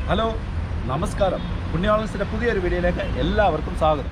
Hello നമസ്കാരം പുണ്യാളൻസിൻ്റെ പുതിയൊരു വീഡിയോയിലേക്ക് എല്ലാവർക്കും സ്വാഗതം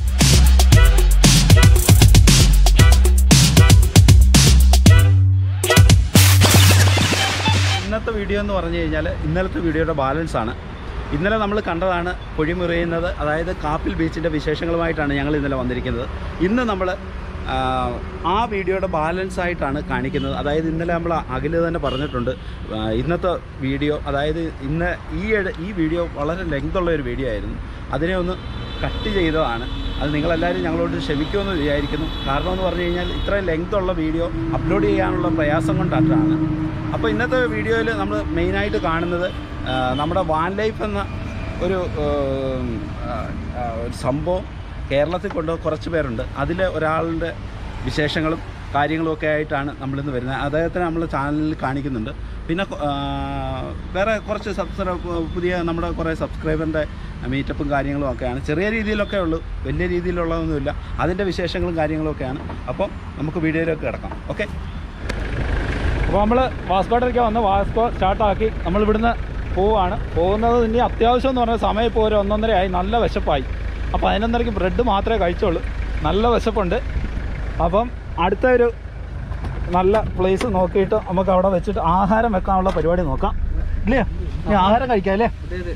ഇന്നത്തെ വീഡിയോ എന്ന് പറഞ്ഞു കഴിഞ്ഞാൽ ഇന്നലത്തെ വീഡിയോയുടെ ബാലൻസ് ആണ് ഇന്നലെ നമ്മൾ കണ്ടതാണ് പൊഴിമുറിയുന്നത് അതായത് കാപ്പിൽ ബീച്ചിൻ്റെ വിശേഷങ്ങളുമായിട്ടാണ് ഞങ്ങൾ ഇന്നലെ വന്നിരിക്കുന്നത് ഇന്ന് നമ്മൾ ആ വീഡിയോയുടെ ബാലൻസ് ആയിട്ടാണ് കാണിക്കുന്നത് അതായത് ഇന്നലെ നമ്മൾ അഖില് തന്നെ പറഞ്ഞിട്ടുണ്ട് ആ, ഇന്നത്തെ വീഡിയോ അതായത് ഇന്ന് ഈ ഇട- ഈ വീഡിയോ വളരെ ലെങ്ത് ഉള്ള ഒരു വീഡിയോ ആയിരുന്നു അതിനെ ഒന്ന് കട്ട് ചെയ്തതാണ് അത് നിങ്ങളെല്ലാവരും ഞങ്ങളോട് ക്ഷമിക്കുമെന്ന് വിചാരിക്കുന്നു കാരണം എന്ന് പറഞ്ഞു കഴിഞ്ഞാൽ ഇത്രയും ലെങ്ത് ഉള്ള വീഡിയോ അപ്ലോഡ് ചെയ്യാനുള്ള പ്രയാസം കൊണ്ടാണ് അപ്പോൾ ഇന്നത്തെ വീഡിയോയിൽ നമ്മൾ മെയിനായിട്ട് കാണുന്നത് ആ, നമ്മുടെ വാൻ ലൈഫ് എന്ന ഒരു ഉം, ആ, ആ, ഒരു സംഭവം കേരളത്തിൽ കൊണ്ട് കുറച്ച് പേരുണ്ട് അതിൽ ഒരാളുടെ വിശേഷങ്ങളും കാര്യങ്ങളും ഒക്കെ ആയിട്ടാണ് നമ്മളിന്ന് വരുന്നത് അദ്ദേഹത്തിന് നമ്മൾ ചാനലിൽ കാണിക്കുന്നുണ്ട് പിന്നെ ആ, വേറെ കുറച്ച് സബ്സ്ക്രൈബ് പുതിയ നമ്മുടെ കുറേ സബ്സ്ക്രൈബറിൻ്റെ മീറ്റപ്പും കാര്യങ്ങളും ഒക്കെയാണ് ചെറിയ രീതിയിലൊക്കെ ഉള്ളൂ വലിയ രീതിയിലുള്ളതൊന്നുമില്ല അതിൻ്റെ വിശേഷങ്ങളും കാര്യങ്ങളും ഒക്കെയാണ് അപ്പം നമുക്ക് വീഡിയോയിലേക്ക് കിടക്കാം ഓക്കെ അപ്പോൾ നമ്മൾ വാസ്കോട്ടേക്ക് വന്ന് വാസ്കോ സ്റ്റാർട്ടാക്കി നമ്മൾ ഇവിടുന്ന് പോവാണ് പോകുന്നത് ഇനി അത്യാവശ്യം എന്ന് പറഞ്ഞാൽ സമയം ഇപ്പോൾ ഒരു ഒന്നൊന്നര ആയി നല്ല വിശപ്പായി അപ്പോൾ പതിനൊന്നരയ്ക്ക് ബ്രെഡ് മാത്രമേ കഴിച്ചുള്ളൂ നല്ല വിശപ്പുണ്ട് അപ്പം അടുത്ത ഒരു നല്ല പ്ലേസ് നോക്കിയിട്ട് നമുക്ക് അവിടെ വെച്ചിട്ട് ആഹാരം വെക്കാനുള്ള പരിപാടി നോക്കാം ഇല്ലേ ഇനി ആഹാരം കഴിക്കാം അല്ലേ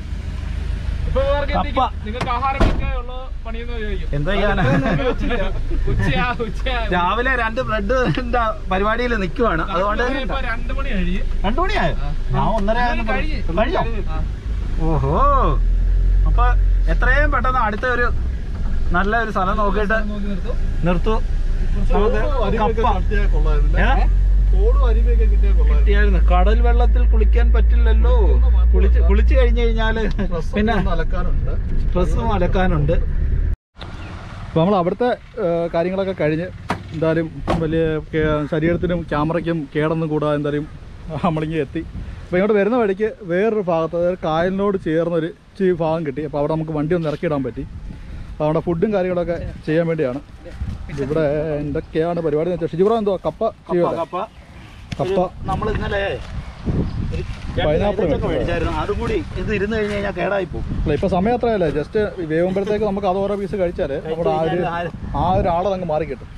കപ്പ നിങ്ങൾക്ക് ആഹാരം വെക്കാനുള്ള പണിയൊന്നും ചോദിക്കും എന്താ ചെയ്യാനാ ഉച്ചയാ ഉച്ചയാ രാവിലെ രണ്ട് ബ്രെഡിന്റെ പരിപാടിയിൽ നിൽക്കുവാണ് അതുകൊണ്ട് ഇപ്പൊ രണ്ടു മണി കഴിയും രണ്ടു മണിയായോ ഞാൻ ഒന്നര ആയെന്ന് കഴിഞ്ഞ്. പറഞ്ഞു. കഴിഞ്ഞോ ഓഹോ അപ്പൊ എത്രയും പെട്ടെന്ന് അടുത്ത ഒരു നല്ല ഒരു സ്ഥലം നോക്കിയിട്ട് നിർത്തു നമുക്ക് കപ്പ ഏ? കിട്ടിയായിരുന്നു കടൽ വെള്ളത്തിൽ കുളിക്കാൻ പറ്റില്ലല്ലോ കുളിച്ച് കുളിച്ചു കഴിഞ്ഞു കഴിഞ്ഞാല് പിന്നെ ഡ്രസ്സും അലക്കാനുണ്ട് അപ്പോൾ നമ്മൾ അവിടുത്തെ ഏഹ്, കാര്യങ്ങളൊക്കെ കഴിഞ്ഞ് എന്തായാലും വലിയ കേ- ശരീരത്തിനും ക്യാമറയ്ക്കും കേടൊന്നും കൂടാതെ എന്തായാലും നമ്മളിങ്ങി എത്തി അപ്പോൾ ഇങ്ങോട്ട് വരുന്ന വഴിക്ക് വേറൊരു ഭാഗത്ത് അതായത് കായലിനോട് ചേർന്നൊരു ഇച്ചിരി ഭാഗം കിട്ടി അപ്പോൾ അവിടെ നമുക്ക് വണ്ടി ഒന്ന് ഇറക്കിയിടാൻ പറ്റി അപ്പോൾ അവിടെ ഫുഡും കാര്യങ്ങളൊക്കെ ചെയ്യാൻ വേണ്ടിയാണ് ഇവിടെ എന്തൊക്കെയാണ് പരിപാടി എന്ന് വെച്ചാൽ ഷിജുബ്ര എന്തോ കപ്പ ചെയ്യുമല്ലേ കപ്പ കപ്പ നമ്മൾ ഇന്നലെ ഒരു പൈനാപ്പിൾ രണ്ട് മേടിച്ചായിരുന്നു അതും കൂടി ഇത് ഇരുന്ന് കഴിഞ്ഞ് കഴിഞ്ഞാൽ കേടായി പോകും അല്ല ഇപ്പോൾ സമയം അത്രയല്ലേ ജസ്റ്റ് വേവുമ്പോഴത്തേക്ക് നമുക്ക് അത് ഓരോ പീസ് കഴിച്ചാൽ നമ്മുടെ ആ ഒരു ആ ഒരു ആളെ അങ്ങ് മാറി കിട്ടും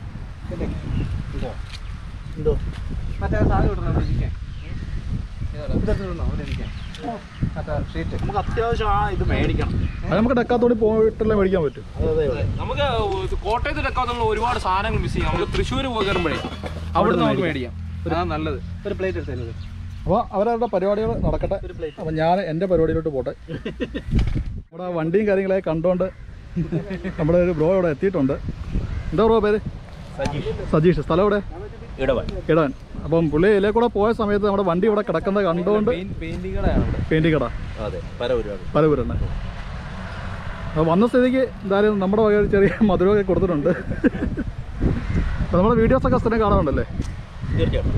എന്തോ മറ്റേ സാധനം ഇടണം അവിടെ ഇരിക്കാൻ. ഇതൊക്കെ ഇടണോ അവിടെ ഇരിക്കാൻ? മറ്റേ ഷീറ്റ്. നമുക്ക് അത്യാവശ്യം ആ ഇത് മേടിക്കണം അത് നമുക്ക് ഡെക്കാത്തോടി പോയിട്ടല്ലേ മേടിക്കാൻ പറ്റും അതെ അതെ നമുക്ക് ഇത് കോട്ടയത്ത് എടുക്കാത്തുള്ള ഒരുപാട് സാധനങ്ങൾ മിസ് ചെയ്യും നമുക്ക് തൃശ്ശൂർ പോയി കയറുമ്പോഴേ അവിടെ നമുക്ക് മേടിക്കാം അതാണ് നല്ലത് ഒരു പ്ലേറ്റ് എടുത്തത് അപ്പോൾ അവരവരുടെ പരിപാടികൾ നടക്കട്ടെ അപ്പം ഞാൻ എൻ്റെ പരിപാടിയിലോട്ട് പോട്ടെ ഇവിടെ വണ്ടിയും കാര്യങ്ങളൊക്കെ കണ്ടുകൊണ്ട് നമ്മുടെ ഒരു ബ്രോ ഇവിടെ എത്തിയിട്ടുണ്ട് എന്താ ബ്രോ പേര് സജീഷ് സ്ഥലം ഇവിടെ ഇടവൻ ഇടാൻ അപ്പം പുള്ളി ഇതിലേ കൂടെ പോയ സമയത്ത് നമ്മുടെ വണ്ടി ഇവിടെ കിടക്കുന്നത് കണ്ടുകൊണ്ട് പെയിന്റിങ്ങാണ് പെയിൻറ് കട അതെ പല ഒരുപാട് പലപുരണ്ണ അപ്പോൾ വന്ന സ്ഥിതിക്ക് എന്തായാലും നമ്മുടെ വക ഒരു ചെറിയ മധുരമൊക്കെ കൊടുത്തിട്ടുണ്ട് അപ്പോൾ നമ്മുടെ വീഡിയോസൊക്കെ സ്ഥിരം കാണാറുണ്ടല്ലേ തീർച്ചയായിട്ടും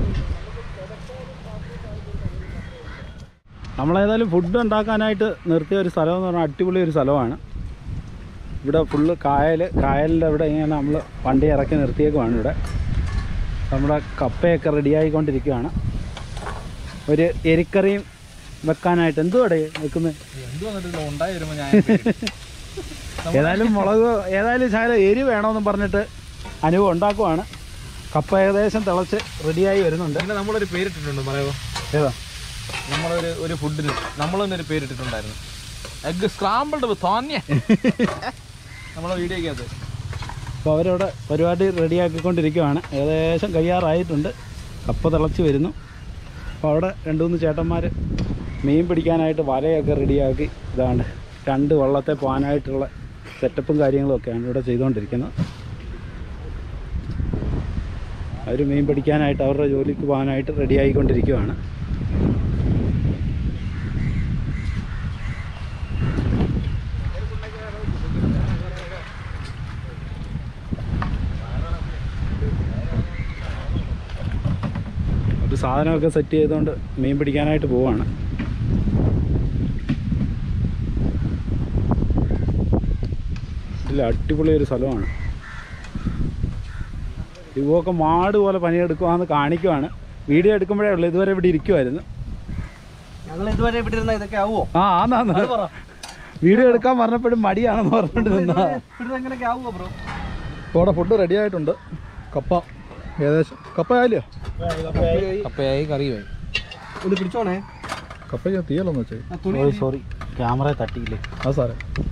നമ്മളേതായാലും ഫുഡ് ഉണ്ടാക്കാനായിട്ട് നിർത്തിയ ഒരു സ്ഥലം എന്ന് പറഞ്ഞാൽ അടിപൊളി ഒരു സ്ഥലമാണ് ഇവിടെ ഫുള്ള് കായൽ കായലിൻ്റെ ഇവിടെ ഇങ്ങനെ നമ്മൾ വണ്ടി ഇറക്കി നിർത്തിയേക്കുവാണ് ഇവിടെ നമ്മുടെ കപ്പയൊക്കെ റെഡിയായിക്കൊണ്ടിരിക്കുകയാണ് ഒരു എരിക്കറിയും വെക്കാനായിട്ട് എന്തുവാടേ വെക്കുന്നത് എന്ത് വന്നിട്ട് ഉണ്ടായി വരുമ്പോ ഞാൻ ഏതായാലും മുളക് ഏതായാലും ശാല എരി വേണമെന്നും പറഞ്ഞിട്ട് അനുഭവം ഉണ്ടാക്കുവാണ് കപ്പ ഏകദേശം തിളച്ച് റെഡിയായി വരുന്നുണ്ട് ഇങ്ങനെ നമ്മളൊരു പേരിട്ടിട്ടുണ്ട് പറയാമോ ഏതാ നമ്മളൊരു ഒരു ഫുഡിന് നമ്മൾ തന്നെ ഒരു പേരിട്ടിട്ടുണ്ടായിരുന്നു എഗ് സ്ക്രാമ്പിൾഡ് തോന്നിയ നമ്മളെ വീഡിയോക്കകത്ത് അപ്പോൾ അവരവിടെ പരിപാടി റെഡിയാക്കിക്കൊണ്ടിരിക്കുകയാണ് ഏകദേശം കഴിയാറായിട്ടുണ്ട് കപ്പ തിളച്ച് വരുന്നു അപ്പോൾ അവിടെ രണ്ട് മൂന്ന് ചേട്ടന്മാർ മീൻ പിടിക്കാനായിട്ട് വലയൊക്കെ റെഡിയാക്കി ഇതാണ് രണ്ട് വള്ളത്തെ പോകാനായിട്ടുള്ള സെറ്റപ്പും കാര്യങ്ങളും ഒക്കെയാണ് ഇവിടെ ചെയ്തുകൊണ്ടിരിക്കുന്നത് അവർ മീൻ പിടിക്കാനായിട്ട് അവരുടെ ജോലിക്ക് പോകാനായിട്ട് റെഡിയായിക്കൊണ്ടിരിക്കുകയാണ് ഒരു സാധനമൊക്കെ സെറ്റ് ചെയ്തുകൊണ്ട് മീൻ പിടിക്കാനായിട്ട് പോവാണ് ഇല്ല അടിപൊളി ഒരു സ്ഥലമാണ് ഇവൊക്കെ മാട് പോലെ പണിയെടുക്കുവാന്ന് കാണിക്കുവാണ് വീഡിയോ എടുക്കുമ്പോഴേ ഉള്ളൂ ഇതുവരെ ഇവിടെ ഇരിക്കുമായിരുന്നു ഞങ്ങൾ ഇതുവരെ ഇവിടെ ഇരുന്ന ഇതൊക്കെ ആവുമോ ആ ആന്നാന്ന് വീഡിയോ എടുക്കാൻ പറഞ്ഞപ്പോഴും മടിയാണെന്ന് പറഞ്ഞിട്ട് ഇവിടെ എങ്ങനെയൊക്കെ ആവുമോ ബ്രോ ഇപ്പോൾ അവിടെ ഫുഡ് റെഡി ആയിട്ടുണ്ട് കപ്പ ഏകദേശം കപ്പ ആയില്ലയോ കപ്പയായി കറിയുമായി ഇത് പിടിച്ചോണേ കപ്പയ്ക്ക് തീയല്ലെന്ന് വെച്ചേ സോറി ക്യാമറ തട്ടിയില്ലേ അത് സാറേ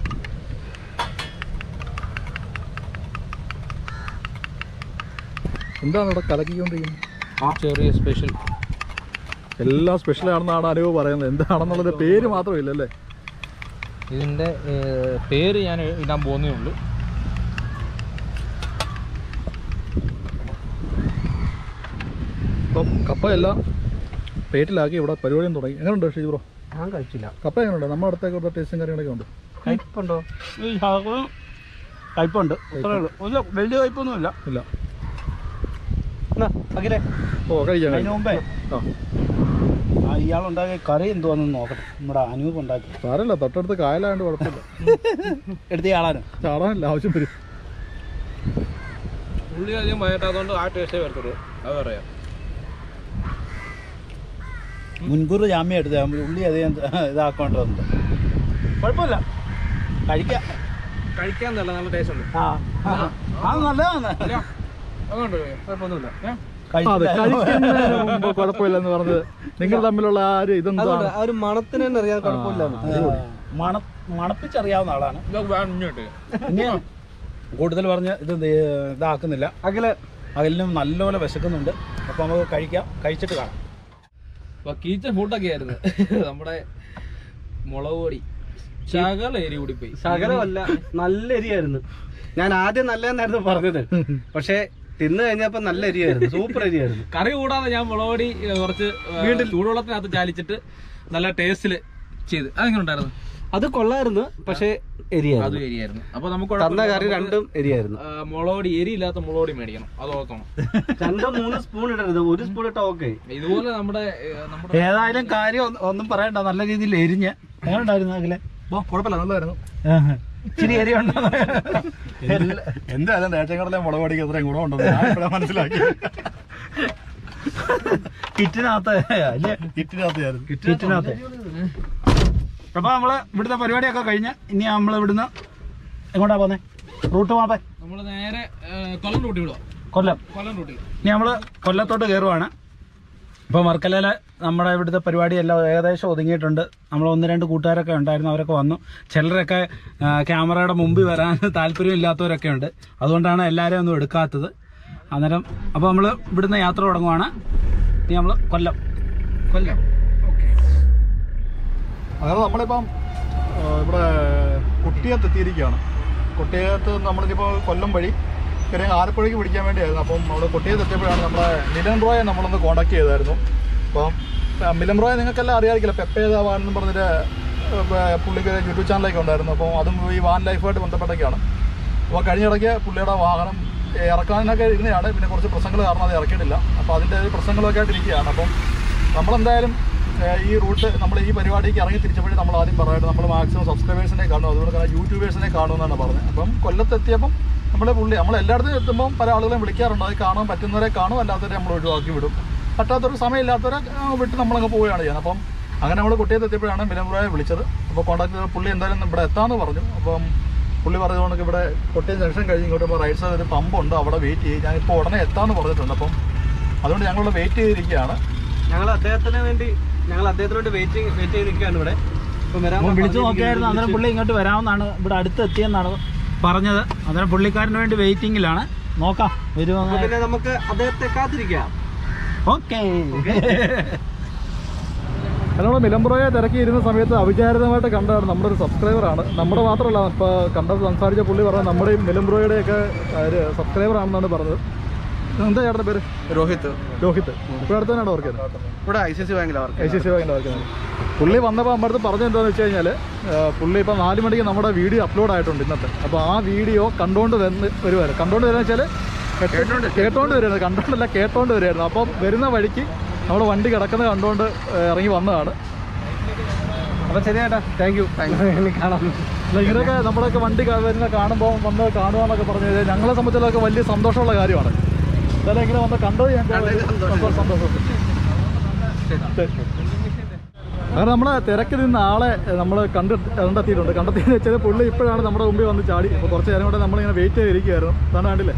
എന്താണ് ഇവിടെ കലക്കിക്കൊണ്ടിരിക്കുന്നത് ചെറിയ സ്പെഷ്യൽ എല്ലാം സ്പെഷ്യൽ ആണെന്നാണ് അനുഭവ പറയുന്നത് എന്താണെന്നുള്ളത് പേര് മാത്രമില്ല അല്ലേ ഇതിന്റെ ഏർ, പേര് ഞാൻ ഇടാൻ പോകുന്നേ ഉള്ളൂ അപ്പം കപ്പയെല്ലാം പ്ലേറ്റിലാക്കി ഇവിടെ പരിപാടിയും തുടങ്ങി എങ്ങനെയുണ്ട് ഷീ ബ്രോ ഞാൻ കഴിച്ചില്ല കപ്പ എങ്ങനെയുണ്ട് നമ്മുടെ അടുത്തേക്ക് ഇവിടെ ടേസ്റ്റും കാര്യങ്ങളൊക്കെ ഉണ്ട് കഴിപ്പുണ്ടോ കയ്പുണ്ട് അത്രേ ഉള്ളൂ ഇല്ല വലിയ കയ്പൊന്നുമില്ല ഇല്ല അഖിലേ ഓ കഴിക്കാം അതിന് കഴിക്കാം. മുമ്പേ ആ ആ ഇയാളുണ്ടാക്കിയ കറി എന്തുവാന്ന് നോക്കട്ടെ നമ്മുടെ അനൂപ് ഉണ്ടാക്കി സാരമില്ല തൊട്ടടുത്ത് കായലായതുകൊണ്ട് കുഴപ്പമില്ല എടുത്ത് ആളാനോ ചാടാനില്ല ആവശ്യം വരും ഉള്ളി അധികം വയറ്റാത്തതുകൊണ്ട് ആ ടേസ്റ്റേ വരത്തുള്ളൂ അത് പറയാം മുൻകൂർ ജാമ്യം എടുത്ത് ഉള്ളി അധികം ഇതാക്കേണ്ടതുണ്ട് കുഴപ്പമില്ല കഴിക്കാം കഴിക്കാൻ നല്ല നല്ല ടേസ്റ്റ് ഉണ്ട് ആ അത് നല്ലതാണ് അതുകൊണ്ട് കുഴപ്പമൊന്നുമില്ല അതെ കഴിച്ചില്ല. കഴിക്കുന്നതിന് മുമ്പ് കുഴപ്പമില്ലെന്ന് പറഞ്ഞത് നിങ്ങൾ തമ്മിലുള്ള ആ ഒരു ഇതെന്താണ് ആ ഒരു മണത്തിന് തന്നെ അറിയാൻ കുഴപ്പമില്ല ആ, മണ മണപ്പിച്ചറിയാവുന്ന ആളാണ് ഇനി കൂടുതൽ പറഞ്ഞ് ഇത് ദേ- ഇതാക്കുന്നില്ല അഖില് അതിലും നല്ലപോലെ വിശക്കുന്നുണ്ട് അപ്പോൾ നമുക്ക് കഴിക്കാം കഴിച്ചിട്ട് കാണാം കീച്ച ഫുഡൊക്കെ ആയിരുന്നു നമ്മുടെ മുളക് പൊടി ശകല എരി കൂടി പോയി ശകലമല്ല നല്ല എരിയായിരുന്നു ഞാൻ ആദ്യം നല്ലതെന്നായിരുന്നു പറഞ്ഞത് പക്ഷെ തിന്നു കഴിഞ്ഞപ്പോ നല്ല എരിയായിരുന്നു സൂപ്പർ എരിയായിരുന്നു കറി കൂടാതെ ഞാൻ മുളക് പൊടി ഏ, കുറച്ച് വീണ്ടും ചൂടുവെള്ളത്തിനകത്ത് ചാലിച്ചിട്ട് നല്ല ടേസ്റ്റില് ചെയ്ത് അതെങ്ങനെ ഉണ്ടായിരുന്നു അത് കൊള്ളായിരുന്നു പക്ഷെ അതും എരിയായിരുന്നു എരിയായിരുന്നു അപ്പൊ നമുക്ക് തന്ന കുഴപ്പമില്ല. കറി നമുക്ക്, രണ്ടും എരിയായിരുന്നു ആ, മുളക് പൊടി എരിയില്ലാത്ത മുളക് പൊടി മേടിക്കണം അത് ഓർക്കണം രണ്ടോ മൂന്ന് സ്പൂൺ ഇടരുത് ഒരു സ്പൂൺ ഇട്ട ഓക്കെ ഇതുപോലെ നമ്മുടെ ഏ, നമ്മുടെ ഏതായാലും കാര്യം ഒന്നും- ഒന്നും പറയണ്ട നല്ല രീതിയിൽ എരിഞ്ഞ് എങ്ങനെ ഉണ്ടായിരുന്നു അഖിലെ ഓ കുഴപ്പമില്ല നല്ലതായിരുന്നു ഇച്ചിരി എരിയുണ്ടോ എന്തായാലും നേച്ചക്കടലെ മുളക് പൊടിക്ക് എത്രയും ഗുണമുണ്ടെന്ന് ഞാൻ ഇപ്പോഴാ മനസ്സിലാക്കി കിറ്റിനകത്ത് അല്ലേ കിറ്റിനകത്തായിരുന്നു കിറ്റിനകത്ത് അപ്പൊ നമ്മള് ഇവിടുത്തെ പരിപാടിയൊക്കെ കഴിഞ്ഞ് ഇനി നമ്മൾ ഇവിടുന്ന് എങ്ങോട്ടാ പോന്നെ റൂട്ട് മാപ്പേ നമ്മള് നേരെ ഏ, കൊല്ലം റൂട്ടി വിടുക കൊല്ലം കൊല്ലം റൂട്ടി ഇനി നമ്മൾ കൊല്ലത്തോട്ട് കയറുവാണ് ഇപ്പോൾ വർക്കലയിൽ നമ്മുടെ ഇവിടുത്തെ പരിപാടിയെല്ലാം ഏകദേശം ഒതുങ്ങിയിട്ടുണ്ട് നമ്മൾ ഒന്ന് രണ്ട് കൂട്ടുകാരൊക്കെ ഉണ്ടായിരുന്നു അവരൊക്കെ വന്നു ചിലരൊക്കെ ആ, ക്യാമറയുടെ മുമ്പിൽ വരാൻ താല്പര്യമില്ലാത്തവരൊക്കെ ഉണ്ട് അതുകൊണ്ടാണ് എല്ലാവരെയും ഒന്നും എടുക്കാത്തത് അന്നേരം അപ്പോൾ നമ്മൾ ഇവിടുന്ന് യാത്ര തുടങ്ങുവാണ് ഇനി നമ്മൾ കൊല്ലം കൊല്ലം അങ്ങനെ നമ്മളിപ്പം ആ, ഇവിടെ കുട്ടിയത്ത് എത്തിയിരിക്കുകയാണ് കുട്ടിയത്ത് നമ്മളിപ്പോൾ കൊല്ലം വഴി ചെറിയ ആലപ്പുഴയ്ക്ക് പിടിക്കാൻ വേണ്ടിയായിരുന്നു അപ്പം അവിടെ കുട്ടിയത്ത് എത്തിയപ്പോഴാണ് നമ്മളെ നിലൻ റോയെ നമ്മളൊന്ന് കോൺടാക്ട് ചെയ്തായിരുന്നു അപ്പം ആ, മിലൻ റോയെ നിങ്ങൾക്കെല്ലാം അറിയാമായിരിക്കില്ല പെപ്പേത വാൻ എന്ന് പറഞ്ഞിട്ട് ആ, പുള്ളിക്ക് യൂട്യൂബ് ചാനലൊക്കെ ഉണ്ടായിരുന്നു അപ്പോൾ അതും ഈ വാൻ ലൈഫായിട്ട് ബന്ധപ്പെട്ടൊക്കെയാണ് അപ്പോൾ കഴിഞ്ഞിടയ്ക്ക് പുള്ളിയുടെ വാഹനം ഇറക്കാനൊക്കെ ഇരുന്നതാണ് പിന്നെ കുറച്ച് പ്രശ്നങ്ങൾ കാരണം അത് ഇറക്കിയിട്ടില്ല അപ്പോൾ അതിൻ്റെ പ്രശ്നങ്ങളൊക്കെ ആയിട്ട് ഇരിക്കുകയാണ് അപ്പം നമ്മളെന്തായാലും ഏഹ്, ഈ റൂട്ട് നമ്മൾ ഈ പരിപാടിക്ക് ഇറങ്ങി തിരിച്ചപ്പോഴും നമ്മൾ ആദ്യം പറയായിട്ട് നമ്മൾ മാക്സിമം സബ്സ്ക്രൈബേഴ്സിനെ കാണും അതുപോലെ തന്നെ യൂട്യൂബേഴ്സിനെ കാണുമെന്നാണ് പറഞ്ഞത് അപ്പം കൊല്ലത്തെത്തിയപ്പം നമ്മൾ പുള്ളി നമ്മൾ എല്ലായിടത്തും എത്തുമ്പം പല ആളുകളെയും വിളിക്കാറുണ്ട് അത് കാണാൻ പറ്റുന്നവരെ കാണും അല്ലാത്തവരെ നമ്മൾ ഒഴിവാക്കി വിടും പറ്റാത്തൊരു സമയമില്ലാത്തവരെ ആ, വിട്ട് നമ്മളങ്ങ് പോവുകയാണ് ചെയ്യുന്നത് അപ്പം അങ്ങനെ നമ്മൾ കുട്ടിയത്ത് എത്തിയപ്പോഴാണ് വിലമുറയെ വിളിച്ചത് അപ്പോൾ കോൺടാക്ട് ചെയ്ത പുള്ളി എന്തായാലും ഇവിടെ എത്താമെന്ന് പറഞ്ഞു അപ്പം പുള്ളി പറഞ്ഞതുകൊണ്ട് ഇവിടെ കൊട്ടിയം ജംഗ്ഷൻ കഴിഞ്ഞ് ഇങ്ങോട്ട് ഇപ്പോൾ റൈറ്റ് സൈഡ് ഒരു പമ്പുണ്ട് അവിടെ വെയിറ്റ് ചെയ്യും ഞാനിപ്പോൾ ഉടനെ എത്താമെന്ന് പറഞ്ഞിട്ടുണ്ട് അപ്പം അതുകൊണ്ട് ഞങ്ങളിവിടെ വെയിറ്റ് ചെയ്തിരിക്കുകയാണ് ഞങ്ങൾ അദ്ദേഹത്തിന് വേണ്ടി ഞങ്ങൾ അദ്ദേഹത്തിന് വേണ്ടി വെയിറ്റ് വെയിറ്റ് ചെയ്ത് നിൽക്കുകയാണ് ഇവിടെ ഇപ്പൊ വരാൻ അപ്പോൾ വിളിച്ചു പറഞ്ഞിരിക്കുന്നു. നോക്കിയായിരുന്നു അന്നേരം പുള്ളി ഇങ്ങോട്ട് വരാമെന്നാണ് ഇവിടെ അടുത്ത് എത്തിയെന്നാണ് പറഞ്ഞത് അന്നേരം പുള്ളിക്കാരന് വേണ്ടി വെയിറ്റിംഗിലാണ് നോക്കാം അപ്പൊ വരുമോ പിന്നെ നമുക്ക് അദ്ദേഹത്തെ കാത്തിരിക്കാം ഓക്കെ നമ്മൾ മിലംബ്രോയെ തിരക്കി ഇരുന്ന സമയത്ത് അവിചാരിതമായിട്ട് കണ്ടതാണ് നമ്മുടെ ഒരു സബ്സ്ക്രൈബറാണ് നമ്മുടെ മാത്രമല്ല ഇപ്പോൾ കണ്ടത് സംസാരിച്ച പുള്ളി പറഞ്ഞത് നമ്മുടെയും മിലംബ്രോയുടെയൊക്കെ ഒരു സബ്സ്ക്രൈബർ ആണെന്നാണ് പറഞ്ഞത് എന്താ ചേട്ടൻ്റെ പേര് രോഹിത് രോഹിത് ഇപ്പോൾ അടുത്ത് തന്നെയാണ് വർക്ക് ചെയ്യുന്നത് ഇവിടെ ഐ സി സി ബാങ്കിലാണ് ഐ സി സി ബാങ്കിൻ്റെ വർക്ക് ചെയ്യുന്നത് പുള്ളി വന്നപ്പോൾ നമ്മുടെ അടുത്ത് പറഞ്ഞത് എന്താണെന്ന് വെച്ച് കഴിഞ്ഞാൽ പുള്ളി ഇപ്പോൾ നാല് മണിക്ക് നമ്മുടെ വീഡിയോ അപ്ലോഡ് ആയിട്ടുണ്ട് ഇന്നത്തെ അപ്പോൾ ആ വീഡിയോ കണ്ടുകൊണ്ട് വന്ന് വരുവായിരുന്നു കണ്ടുകൊണ്ട് വരുന്ന വെച്ചാൽ കേട്ടോണ്ട് വരുമായിരുന്നു കണ്ടോണ്ടല്ല കേട്ടോണ്ട് വരുമായിരുന്നു അപ്പം വരുന്ന വഴിക്ക് നമ്മൾ വണ്ടി കിടക്കുന്നത് കണ്ടുകൊണ്ട് ഏഹ്, ഇറങ്ങി വന്നതാണ് അപ്പൊ ശരി ചേട്ടാ താങ്ക് യു കാണാം അല്ല, ഇങ്ങനെയൊക്കെ നമ്മളൊക്കെ വണ്ടി കാ- വരുന്ന കാണുമ്പോൾ വന്ന് കാണുക എന്നൊക്കെ പറഞ്ഞു കഴിഞ്ഞാൽ ഞങ്ങളെ സംബന്ധിച്ചൊക്കെ വലിയ സന്തോഷമുള്ള കാര്യമാണ് എന്തായാലും ഇങ്ങനെ വന്ന് കണ്ടത് ഞങ്ങൾക്ക് വലിയ സന്തോഷം സന്തോഷമുണ്ട് അങ്ങനെ നമ്മളെ തിരക്ക് നിന്ന് ആളെ നമ്മൾ കണ്ട് കണ്ടെത്തിയിട്ടുണ്ട് കണ്ടെത്തിയെന്ന് വെച്ചാൽ പുള്ളി ഇപ്പോഴാണ് നമ്മുടെ മുമ്പിൽ വന്ന് ചാടി അപ്പോൾ കുറച്ച് നേരം കൂടെ നമ്മളിങ്ങനെ വെയിറ്റ് ചെയ്തിരിക്കുകയായിരുന്നു അതാണ് കണ്ടില്ലേ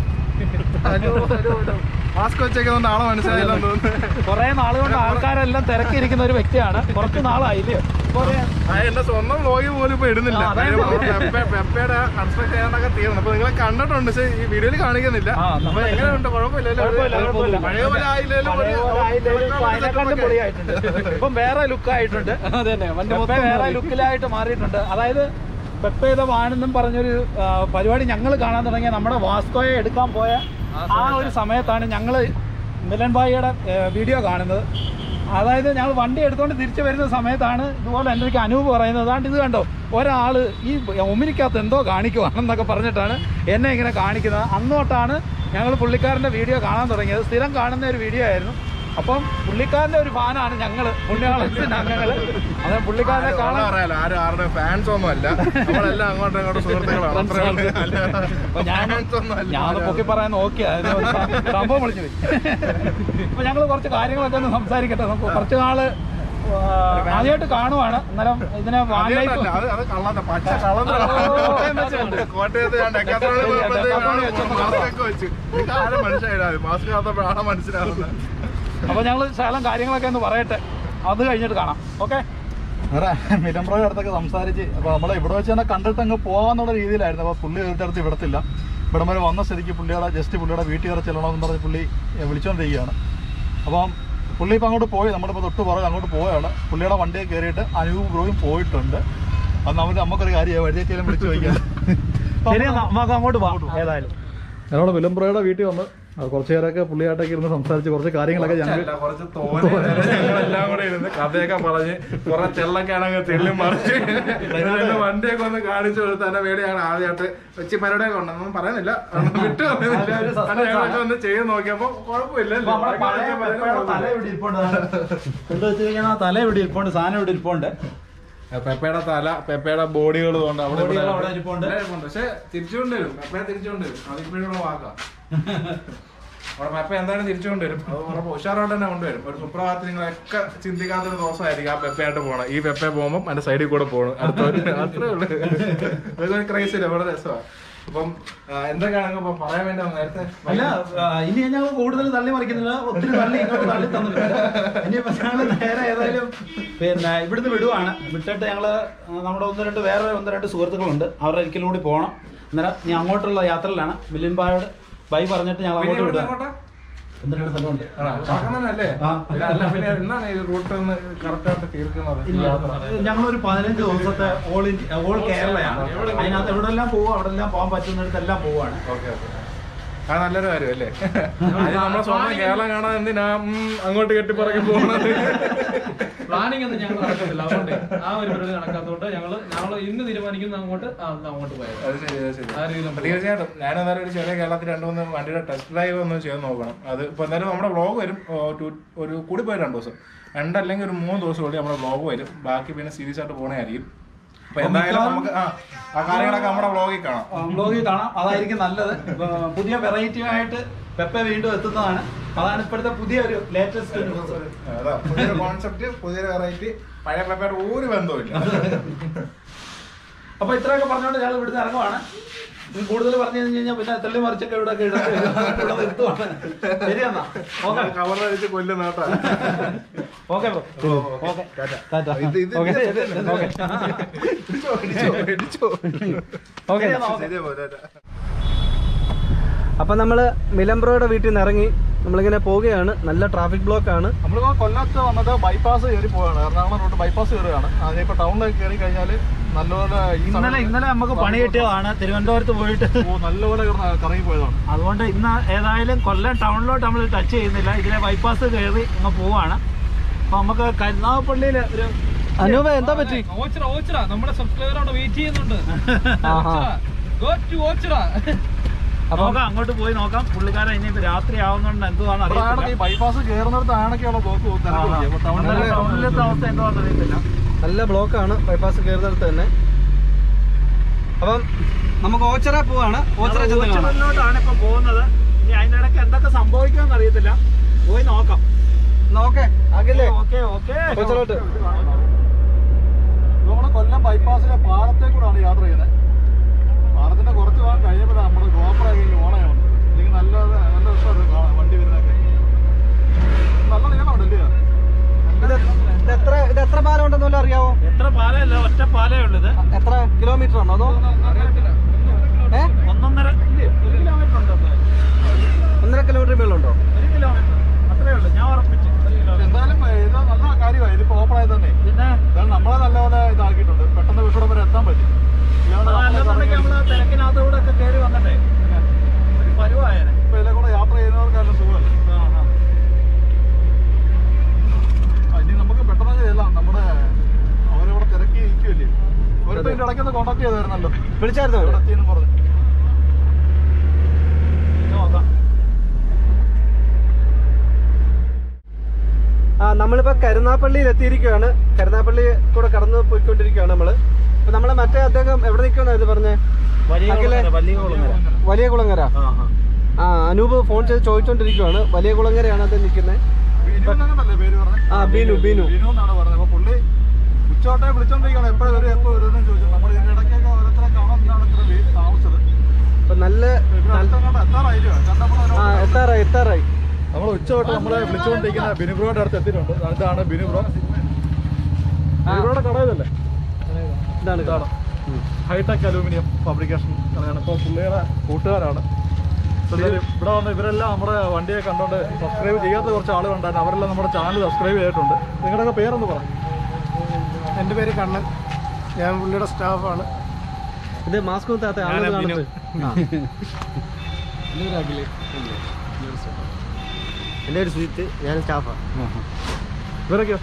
മാസ്ക് വെച്ചേക്കുന്നതുകൊണ്ട് ആളെ മനസ്സിലായില്ലെന്ന് തോന്നുന്നു കുറെ നാളുകൊണ്ട് ആൾക്കാരെല്ലാം തിരക്കിയിരിക്കുന്ന ഒരു വ്യക്തിയാണ് കുറച്ച് നാളായില്ലേ ആ, എന്റെ സ്വന്തം വ്ലോഗ് പോലും ഇപ്പൊ ഇടുന്നില്ല ആ, അതാണ് കാര്യം പെപ്പ- പെപ്പയുടെ കൺസ്ട്രക്ട് ചെയ്യാനൊക്കെ തീർന്നു അപ്പൊ നിങ്ങളെ കണ്ടിട്ടുണ്ട് പക്ഷെ ഈ വീഡിയോയിൽ കാണിക്കുന്നില്ല ആ, അപ്പൊ എങ്ങനെയുണ്ട് കുഴപ്പമില്ലല്ലോ കുഴപ്പമില്ല, കുഴപ്പമില്ല. പഴയ പോലെ ആയില്ലല്ലോ പഴയ പോലെ ആയില്ലേലും ഇപ്പൊ അതിനെക്കാട്ടും പൊളിയായിട്ടുണ്ട് ഇപ്പം വേറെ ലുക്ക് ആയിട്ടുണ്ട് പെപ്പെ വേറെ ലുക്കിലായിട്ട് മാറിയിട്ടുണ്ട് അതായത് പെപ്പയുടെ വാണെന്നും പറഞ്ഞൊരു ആ, പരിപാടി ഞങ്ങൾ കാണാൻ തുടങ്ങിയ നമ്മുടെ വാസ്കോയെ എടുക്കാൻ പോയ ആ ഒരു സമയത്താണ് ഞങ്ങൾ മിലൻ ഭായിയുടെ വീഡിയോ കാണുന്നത് അതായത് ഞങ്ങൾ വണ്ടി എടുത്തുകൊണ്ട് തിരിച്ചു വരുന്ന സമയത്താണ് ഇതുപോലെ എൻ്റെ എനിക്ക് അനൂപ് പറയുന്നത് അതാണ്ട് ഇത് കണ്ടോ ഒരാൾ ഈ ഒമിനിക്കകത്ത് എന്തോ കാണിക്കുവാണെന്നൊക്കെ പറഞ്ഞിട്ടാണ് എന്നെ ഇങ്ങനെ കാണിക്കുന്നത് അന്ന് തൊട്ടാണ് ഞങ്ങൾ പുള്ളിക്കാരൻ്റെ വീഡിയോ കാണാൻ തുടങ്ങിയത് സ്ഥിരം കാണുന്ന ഒരു വീഡിയോ ആയിരുന്നു അപ്പം പുള്ളിക്കാരൻ്റെ ഒരു ഫാനാണ് ഞങ്ങൾ പുണ്യാളത്തിൻ്റെ അംഗങ്ങൾ അത് പുള്ളിക്കാരനെ കാണാൻ അറിയാലോ ആരും ആരുടെ ഫാൻസ് ഒന്നും അല്ല നമ്മളെല്ലാം അങ്ങോട്ടും ഇങ്ങോട്ടും സുഹൃത്തുക്കളാണ് അത്രേ ഉള്ളൂ. അല്ല, അപ്പൊ ഞാൻ fans ഒന്നും അല്ല. ഞാൻ പൊക്കി പറയാൻ നോക്കിയാ അതിന് ഒരു സം- സംഭവം വിളിച്ചു പോയി അപ്പൊ ഞങ്ങൾ കുറച്ച് കാര്യങ്ങളൊക്കെ ഒന്ന് സംസാരിക്കട്ടെ നമുക്ക് കുറച്ച് നാള് ആ, ആദ്യമായിട്ട് കാണുവാണ് അന്നേരം ഇതിനെ വാൻ ലൈഫ് അതല്ല, അത് അത് കള്ളന്റെ പച്ച കള്ളന്റെ കോട്ടയം വെച്ചുണ്ട്. കോട്ടയത്ത് ഞാൻ ഡെക്കാത്തോണിൽ ശരി, പോയപ്പോഴത്തേക്ക് ഡെക്കാത്തോണിൽ ആള് വെച്ചൊന്ന് മാസ്ക് ഒക്കെ വെച്ച് നിങ്ങൾക്ക് ആരും മനസ്സിലായില്ല മാസ്ക് കാത്തപ്പോൾ ആളെ മനസ്സിലാവുന്നത് അപ്പൊ ഞങ്ങൾ ശകലം കാര്യങ്ങളൊക്കെ ഒന്ന് പറയട്ടെ അത് കഴിഞ്ഞിട്ട് കാണാം ഓക്കെ വേറെ മിലംബ്രോയുടെ അടുത്തൊക്കെ സംസാരിച്ച് അപ്പോൾ നമ്മൾ ഇവിടെ വെച്ച് തന്നെ കണ്ടിട്ട് അങ്ങ് പോകാന്നുള്ള രീതിയിലായിരുന്നു അപ്പോൾ പുള്ളി ഒരു അടുത്ത് വിടത്തില്ല ഇവിടെ വരെ വന്ന സ്ഥിതിക്ക് പുള്ളിയുടെ ജസ്റ്റ് പുള്ളിയുടെ വീട്ടിൽ കയറി ചെല്ലണമെന്ന് പറഞ്ഞ് പുള്ളി ഏ, വിളിച്ചുകൊണ്ടിരിക്കുകയാണ് അപ്പം പുള്ളി ഇപ്പം അങ്ങോട്ട് പോയി നമ്മളിപ്പോൾ തൊട്ട് പുറകെ അങ്ങോട്ട് പോവുകയാണ് പുള്ളിയുടെ വണ്ടിയിൽ കയറിയിട്ട് അനൂപ് ബ്രോയും പോയിട്ടുണ്ട് അത് നമ്മൾ നമുക്കൊരു കാര്യം വഴിയേറ്റിയാലും വിളിച്ചു ചോദിക്കാം ശരി എന്നാ, നമുക്ക് അങ്ങോട്ട് പോകാം ഏതായാലും ഞങ്ങളുടെ വിലംബ്രോയുടെ വീട്ടിൽ വന്ന് ആ, കുറച്ച് നേരമൊക്കെ പുള്ളിയായിട്ടൊക്കെ ഇരുന്ന് സംസാരിച്ച് കുറച്ച് കാര്യങ്ങളൊക്കെ ഞങ്ങൾ അല്ല, കുറച്ച് തോനെ ഞങ്ങളെല്ലാം കൂടെ ഇരുന്ന് കഥയൊക്കെ പറഞ്ഞ് കുറെ ചെള്ളൊക്കെ ആണെങ്കിൽ തെള്ളി മറിച്ച് എന്നിട്ട് വണ്ടിയൊക്കെ ഒന്ന് കാണിച്ചു കൊടുത്ത് എന്നെ വേണ്ടി ഞങ്ങൾ ആദ്യമായിട്ട് വെച്ച് പരിപാടിയൊക്കെ ഉണ്ടെന്നൊന്നും പറയുന്നില്ല അതൊന്നും വിട്ടു വന്നില്ല ഒരു suspense അങ്ങനെ ഞങ്ങളൊക്കെ ഒന്ന് ചെയ്ത് നോക്കിയപ്പോ കുഴപ്പമില്ലല്ലോ നമ്മുടെ പഴയ പെപ്പയുടെ തല ഇവിടെ ഇരിപ്പുണ്ട് എന്താ വെച്ച് കഴിഞ്ഞാൽ ആ തല ഇവിടെ ഇരിപ്പുണ്ട് സാധനം ഇവിടെ ഇരിപ്പുണ്ട് പെപ്പയുടെ തല പെപ്പയുടെ ബോഡികൾ കൊണ്ട് അവിടെ ഇവിടെ ബോഡികൾ അവിടെ ഇരിപ്പുണ്ട്. എല്ലാം ഇരിപ്പുണ്ട്. പക്ഷെ തിരിച്ചുകൊണ്ട് വരും പെപ്പയെ തിരിച്ചുകൊണ്ട് വരും അതിപ്പോഴുള്ള വാക്കാ അവിടെ പെപ്പ എന്തായാലും തിരിച്ചുകൊണ്ട് വരും അത് ഉറപ്പ് ഉഷാറായിട്ട് തന്നെ കൊണ്ടുവരും ഒരു സുപ്രഭാതത്തിൽ നിങ്ങളൊക്കെ ചിന്തിക്കാത്തൊരു ദിവസമായിരിക്കും ആ പെപ്പയായിട്ട് പോകണം ഈ പെപ്പ പോകുമ്പോൾ അതിന്റെ സൈഡിൽ കൂടെ പോകണം അടുത്ത ഒരു അത്രേ ഉള്ളൂ അതൊക്കെ ഒരു ക്രൈസ് ഇല്ല വളരെ രസമാണ് അപ്പം ആ, എന്തൊക്കെയാണെങ്കിൽ ഇപ്പം പറയാൻ വേണ്ടി വന്നു നേരത്തെ അല്ല ആ, ഇനി ഞങ്ങൾ കൂടുതൽ തള്ളി മറിക്കുന്നില്ല ഒത്തിരി തള്ളി ഇങ്ങോട്ട് തള്ളി തന്നിട്ടില്ല ഇനിയിപ്പോ ഞങ്ങൾ നേരെ ഏതായാലും പിന്നെ ഇവിടുന്ന് വിടുവാണ് വിട്ടിട്ട് ഞങ്ങള് ആ, നമ്മുടെ ഒന്ന് രണ്ട് വേറെ ഒന്ന് രണ്ട് സുഹൃത്തുക്കളുണ്ട് അവരുടെ ഒരിക്കലും കൂടി പോകണം അന്നേരം ഞാൻ അങ്ങോട്ടുള്ള യാത്രയിലാണ് മിലിൻ ബായോട് ബൈ പറഞ്ഞിട്ട് ഞങ്ങൾ പിന്നെ അങ്ങോട്ട് ഇവിടുന്ന് വിടുക അങ്ങോട്ടാ? ഒന്ന് രണ്ട് സ്ഥലമുണ്ട് ആണോ? ഉറങ്ങുന്നതല്ലേ? ആ. ഇല്ല, അല്ല പിന്നെ എന്നാണ് ഈ റൂട്ട് ഒന്ന് കറക്റ്റ് ആയിട്ട് തീർക്കുന്നത് യാത്ര ഞങ്ങളൊരു പതിനഞ്ച് ദിവസത്തെ ഓൾ ഇന്ത്യ ഓൾ കേരളയാണ് അതിനകത്ത് എവിടെല്ലാം പോവും അവിടെ എല്ലാം പോകാൻ പറ്റുന്നിടത്തെല്ലാം പോവാണ് ഓക്കെ ഓക്കെ അത് നല്ലൊരു കാര്യം അല്ലേ അത് നമ്മളെ സ്വന്തം കേരളം കാണാൻ എന്തിനാ ഉം, അങ്ങോട്ട് കെട്ടിപ്പറക്കി പോകുന്നത് പ്ലാനിങ് ഒന്നും ഞങ്ങൾ നടക്കുന്നില്ല അതുകൊണ്ട് ആ ഒരു പരിപാടി നടക്കാത്തതുകൊണ്ട് ഞങ്ങള് ഞങ്ങൾ ഇന്ന് തീരുമാനിക്കുന്ന അങ്ങോട്ട് ആ, എന്നാ അങ്ങോട്ട് പോയത് അത് ശരി അത് ശരി ആ രീതിയിൽ അപ്പൊ തീർച്ചയായിട്ടും ഞാൻ എന്തായാലും ഒരു ചെറിയ കേരളത്തിൽ രണ്ടു മൂന്ന് വണ്ടിയുടെ ടെസ്റ്റ് ഡ്രൈവ് ഒന്ന് ചെയ്ത് നോക്കണം അത് ഇപ്പൊ എന്തായാലും നമ്മുടെ വ്ളോഗ് വരും ഓ, ടു- ഒരു കൂടി പോയി രണ്ടു ദിവസം രണ്ടല്ലെങ്കിൽ ഒരു മൂന്ന് ദിവസം കൂടി നമ്മുടെ വ്ളോഗ് വരും ബാക്കി പിന്നെ സീരീസ് ആയിട്ട് പോണായിരിക്കും അപ്പൊ എന്തായാലും നമുക്ക് ആ ആ കാര്യങ്ങളൊക്കെ നമ്മുടെ വ്ളോഗിൽ കാണാം ബ്ലോഗിൽ കാണാം അതായിരിക്കും നല്ലത് ഇപ്പൊ പുതിയ വെറൈറ്റി ആയിട്ട് പെപ്പ വീണ്ടും എത്തുന്നതാണ് അതാണ് ഇപ്പോഴത്തെ പുതിയൊരു ലേറ്റസ്റ്റ് ന്യൂസ് അതാ പുതിയൊരു കോൺസെപ്റ്റ് പുതിയൊരു വെറൈറ്റി പഴയ പേപ്പർ ഒരു ബന്ധവുമില്ല അപ്പൊ ഇത്രയൊക്കെ പറഞ്ഞുകൊണ്ട് ഞങ്ങൾ ഇവിടുന്ന് ഇറങ്ങുവാണ് ഇനി കൂടുതൽ പറഞ്ഞു കഴിഞ്ഞാൽ പിന്നെ തള്ളി മറിച്ചൊക്കെ ഇവിടെ ഒക്കെ ഇടത്ത് ഇവിടെ നിർത്തുവാണ് ശരി എന്നാ ഓക്കെ കവറിലടിച്ച് കൊല്ലുന്ന കേട്ടോ ഓക്കെ ബ്രോ ഓക്കെ ടാറ്റ ഇത് ഇത് ഓക്കെ ഇത് ഓക്കെ ഇടിച്ചോ ഇടിച്ചോ ഇടിച്ചോ ഓക്കെ ശരി പോലെ അപ്പൊ നമ്മള് മിലംബ്രോയുടെ വീട്ടിൽ നിന്ന് ഇറങ്ങി നമ്മളിങ്ങനെ പോവുകയാണ് നല്ല ട്രാഫിക് ബ്ലോക്ക് ആണ് നമ്മൾ കൊല്ലത്ത് വന്നത് ബൈപ്പാസ് കയറി പോവാണ് എറണാകുളം റോഡ് ബൈപ്പാസ് കയറുകയാണ് അതിനിപ്പോൾ ടൗണിലേക്ക് കയറി കഴിഞ്ഞാൽ നല്ലപോലെ ഈ ഇന്നലെ സമയത്ത് ഇന്നലെ നമുക്ക് പണി കിട്ടിയതാണ് തിരുവനന്തപുരത്ത് പോയിട്ട് ഓ, നല്ലപോലെ കിടന്ന് കറങ്ങി പോയതാണ് അതുകൊണ്ട് ഇന്ന് ഏതായാലും കൊല്ലം ടൗണിലോട്ട് നമ്മൾ ടച്ച് ചെയ്യുന്നില്ല ഇതിലെ ബൈപ്പാസ് കയറി അങ്ങ് പോവാണ് അപ്പൊ നമുക്ക് കരുനാഗപ്പള്ളിയിൽ ഒരു അനൂപ എന്താ പറ്റി ഓച്ചിറ ഓച്ചിറ നമ്മുടെ സബ്സ്ക്രൈബർ അവിടെ വെയിറ്റ് ചെയ്യുന്നുണ്ട് ഗോ ടു ഓച്ചിറ നമുക്ക് അങ്ങോട്ട് പോയി നോക്കാം പുള്ളിക്കാരൻ ഇനിയിപ്പോ രാത്രി ആവുന്നതുകൊണ്ട് എന്തുവാന്ന് ഇവിടെ ആണെങ്കിൽ അറിയത്തില്ല ഈ ബൈപ്പാസ് കയറുന്നിടത്ത് ആണൊക്കെയുള്ള ബ്ലോക്ക് തിരക്കില്ല ടൗണിലെ ടൗണിലത്തെ അവസ്ഥ എന്തുവാന്ന് അറിയത്തില്ല നല്ല ബ്ലോക്ക് ആണ് ബൈപ്പാസ് കയറുന്നിടത്ത് തന്നെ അപ്പം നമുക്ക് ഓച്ചറ പോവാണ് ഓച്ചറ ചെന്ന് കാണാം ഓച്ചിറയിലോട്ടാണ് ഇപ്പൊ പോകുന്നത് ഇനി അതിന്റെ ഇടയ്ക്ക് എന്തൊക്കെ സംഭവിക്കുമെന്ന് അറിയത്തില്ല പോയി നോക്കാം നോക്കേ അകലെ ഓക്കെ ഓക്കെ ഓച്ചിറോട്ട് ഇത് നമ്മുടെ കൊല്ലം ബൈപ്പാസിലെ പാലത്തെ കൂടാണ് യാത്ര ചെയ്യുന്നത് പാലത്തിന്റെ കുറച്ച് ഭാഗം കഴിയുമ്പോഴാണ് നമ്മുടെ ഗോപ്ര കഴിഞ്ഞ് ഓണയാണ് അല്ലെങ്കിൽ നല്ല നല്ല രസമാണ് കാണാൻ വണ്ടി വരുന്നതൊക്കെ നല്ല നീളമുണ്ടല്ലേ ഇത് ഇത് എത്ര ഇത് എത്ര പാലം ഉണ്ടെന്ന് വല്ലതും അറിയാവോ എത്ര പാലല്ല ഒറ്റ പാലേ ഉള്ളത് എത്ര കിലോമീറ്റർ ഉണ്ടോ അതോ ഏ ഒന്നൊന്നര ഇല്ലേ, ഒരു കിലോമീറ്റർ ഉണ്ട് അപ്പൊ. ഒന്നര കിലോമീറ്റർ മേളുണ്ടോ ഒരു കിലോമീറ്റർ അത്രേ ഉള്ളൂ ഞാൻ ഉറപ്പിച്ചു ഒരു കിലോമീറ്റർ എന്തായാലും ഇത് നല്ല കാര്യമായി ഇതിപ്പോ ഓപ്പൺ ആയത് തന്നെ പിന്നെ ഇതാണ് നമ്മളെ നല്ലപോലെ ഇതാക്കിയിട്ടുണ്ട് പെട്ടെന്ന് വിഷയം വരെ എത്താൻ പറ്റും ഇല്ലാതെ നമ്മളെ അല്ലെന്നുണ്ടെങ്കിൽ നമ്മള് തിരക്കിനകത്തൂടെ ഒക്കെ കയറി വന്നിട്ടേ ഒരു പരുവായനെ ഇപ്പൊ ഇതിലെ കൂടെ യാത്ര ചെയ്യുന്നവർക്കെല്ലാം സുഖമല്ലേ ആ, ഇനി നമുക്ക് പെട്ടെന്ന് ചെല്ലാം നമ്മുടെ അവരവിടെ തിരക്കി ഇരിക്കുമല്ലേ ഒരുത്തം ഇതിന്റെ ഇടയ്ക്ക് ഒന്ന് കോൺടാക്ട് ചെയ്തായിരുന്നല്ലോ വിളിച്ചായിരുന്നോ എവിടെ എത്തിയെന്ന് പറഞ്ഞു നോക്കാം ആ നമ്മളിപ്പോ കരുനാപ്പള്ളിയിൽ എത്തിയിരിക്കുകയാണ് കരുനാപ്പള്ളി കൂടെ കടന്നു പോയിക്കൊണ്ടിരിക്കുകയാണ് നമ്മള് അപ്പൊ നമ്മളെ മറ്റേ അദ്ദേഹം എവിടെ നിൽക്കുന്ന ഇത് പറഞ്ഞേ വലിയ അഖിലെ? കുളങ്ങര, വലിയ കുളങ്ങര വലിയ കുളങ്ങര ആ ആ ആ അനൂപ് ഫോൺ ചെയ്ത് ചോദിച്ചോണ്ടിരിക്കുവാണ് വലിയ കുളങ്ങരയാണ് അത് നിൽക്കുന്നത് ബിനു എന്നല്ലേ പേര് പറഞ്ഞത് ആ ബീനു ബീനു ബിനു എന്നാണ് പറഞ്ഞത് അപ്പൊ പുള്ളി ഉച്ചോട്ടെ വിളിച്ചോണ്ടിരിക്കണം എപ്പോഴും വരും എപ്പോ വരുമെന്ന് ചോദിച്ചു നമ്മൾ ഇതിന്റെ ഇടയ്ക്കൊക്കെ ഓരോരുത്തരെ കാണാൻ നിന്നാണ് ഇത്ര വേ- താമസിച്ചത് അപ്പൊ നല്ല ഇവിടെ അടുത്തങ്ങോട്ട് എത്താറായില്ലോ കണ്ടപ്പോൾ ആ എത്താറായി എത്താറായി നമ്മൾ ഉച്ചതൊട്ട് നമ്മളെ വിളിച്ചുകൊണ്ടിരിക്കുന്ന ബിനുബ്രോയുടെ അടുത്ത് എത്തിയിട്ടുണ്ട് ഇതാണ് ബിനുബ്രോ ബിനുബ്രോയുടെ കട ഇതല്ലേ ഇതാണ് ഇതാണ് ഹൈടെക് അലൂമിനിയം ഫാബ്രിക്കേഷൻ കടയാണ് ഇപ്പോൾ പുള്ളിയുടെ കൂട്ടുകാരാണ് ഇപ്പോൾ ഇവര് ഇവിടെ വന്ന് ഇവരെല്ലാം നമ്മുടെ വണ്ടിയെ കണ്ടോണ്ട് സബ്സ്ക്രൈബ് ചെയ്യാത്ത കുറച്ച് ആളുകളുണ്ടായിരുന്നു അവരെല്ലാം നമ്മുടെ ചാനൽ സബ്സ്ക്രൈബ് ചെയ്തിട്ടുണ്ട് നിങ്ങളുടെയൊക്കെ പേരൊന്ന് പറ എൻ്റെ പേര് കണ്ണൻ ഞാൻ പുള്ളിയുടെ സ്റ്റാഫാണ് ഇത് മാസ്ക് താത്ത ആളുകൾ കാണുന്നത് ആ. എൻ്റെ ഒരു സുജിത്ത് ഞാൻ സ്റ്റാഫാണ് ഇവരൊക്കെയോ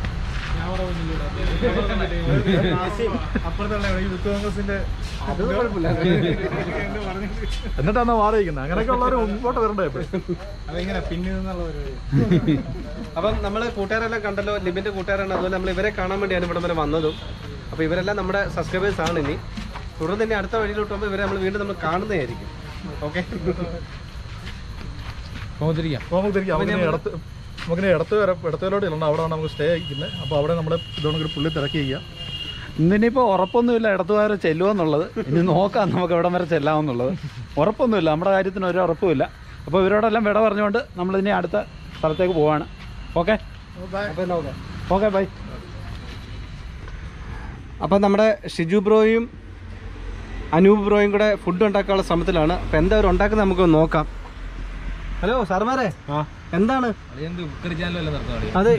അതൊന്നും കുഴപ്പമില്ല എന്നിട്ടാണ് വാടകയ്ക്കുന്നത് അങ്ങനെയൊക്കെ ഉള്ളവർ മുമ്പോട്ട് വരണ്ടേ ഇപ്പൊ അതെങ്ങനെ പിന്നിൽ നിന്നുള്ള പരിപാടി അപ്പം നമ്മൾ കൂട്ടുകാരെല്ലാം കണ്ടല്ലോ ലിബിന്റെ കൂട്ടുകാരാണ് അതുപോലെ നമ്മൾ ഇവരെ കാണാൻ വേണ്ടിയാണ് ഇവിടെ വരെ വന്നതും അപ്പോൾ ഇവരെല്ലാം നമ്മുടെ സബ്സ്ക്രൈബേഴ്സ് ആണ് ഇനി തുടർന്ന് തന്നെ അടുത്ത വഴിയിലോട്ട് പോകുമ്പോൾ ഇവരെ നമ്മൾ വീണ്ടും നമ്മൾ കാണുന്നതായിരിക്കും ഓക്കെ പോകാതിരിക്കാം അപ്പോൾ നമുക്ക് തിരിക്കാം നമുക്കിനി ഇടത്ത് നമുക്കിനി ഇടത്ത് വരെ ഇടത്തേലോട്ട് ചെല്ലണം അവിടെയാണ് നമുക്ക് സ്റ്റേ ആയിരിക്കുന്നത് അപ്പോൾ അവിടെ നമ്മൾ ഇതുകൊണ്ട് ഒരു പുള്ളി തിരക്കി ചെയ്യുക ഇന്നിനിപ്പോൾ ഉറപ്പൊന്നുമില്ല ഇടത്ത് വരെ ചെല്ലുമെന്നുള്ളത് ഇനി നോക്കാം നമുക്ക് എവിടം വരെ ചെല്ലാമെന്നുള്ളത് ഉറപ്പൊന്നുമില്ല നമ്മുടെ കാര്യത്തിന് ഒരു ഉറപ്പുമില്ല അപ്പോൾ ഇവരോടെല്ലാം വിട പറഞ്ഞുകൊണ്ട് നമ്മളിനി അടുത്ത സ്ഥലത്തേക്ക് പോവാണ് ഓക്കെ ഓക്കെ ബൈ അപ്പം നമ്മുടെ ഷിജു ബ്രോയും അനൂപ് ബ്രോയും കൂടെ ഫുഡ് ഉണ്ടാക്കാനുള്ള ശ്രമത്തിലാണ് അപ്പം എന്താ അവർ ഉണ്ടാക്കുന്നത് നമുക്ക് നോക്കാം ഹലോ സാർമാരെ എന്താണ് അത്